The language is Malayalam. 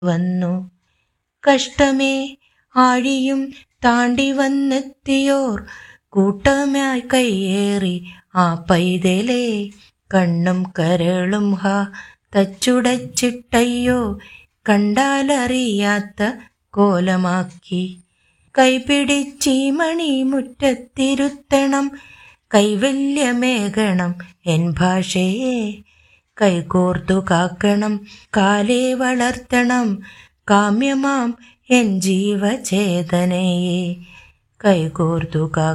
വന്നു കഷ്ടമേ ആഴിയും താണ്ടി വന്നെത്തിയോർ കൂട്ടമായി കയ്യേറി ആ പൈതലേ കണ്ണും കരളും ഹാ തച്ചുടച്ചിട്ടയ്യോ കണ്ടാലറിയാത്ത കോലമാക്കി കൈപിടിച്ചീ മണി മുറ്റത്തിരുത്തണം കൈവല്യമേകണം എൻ ഭാഷയെ കൈകോർത്തു കാക്കണം കാലേ വളർത്തണം കാമ്യമാം എൻ ജീവചേതനയെ കൈകോർത്തു കാ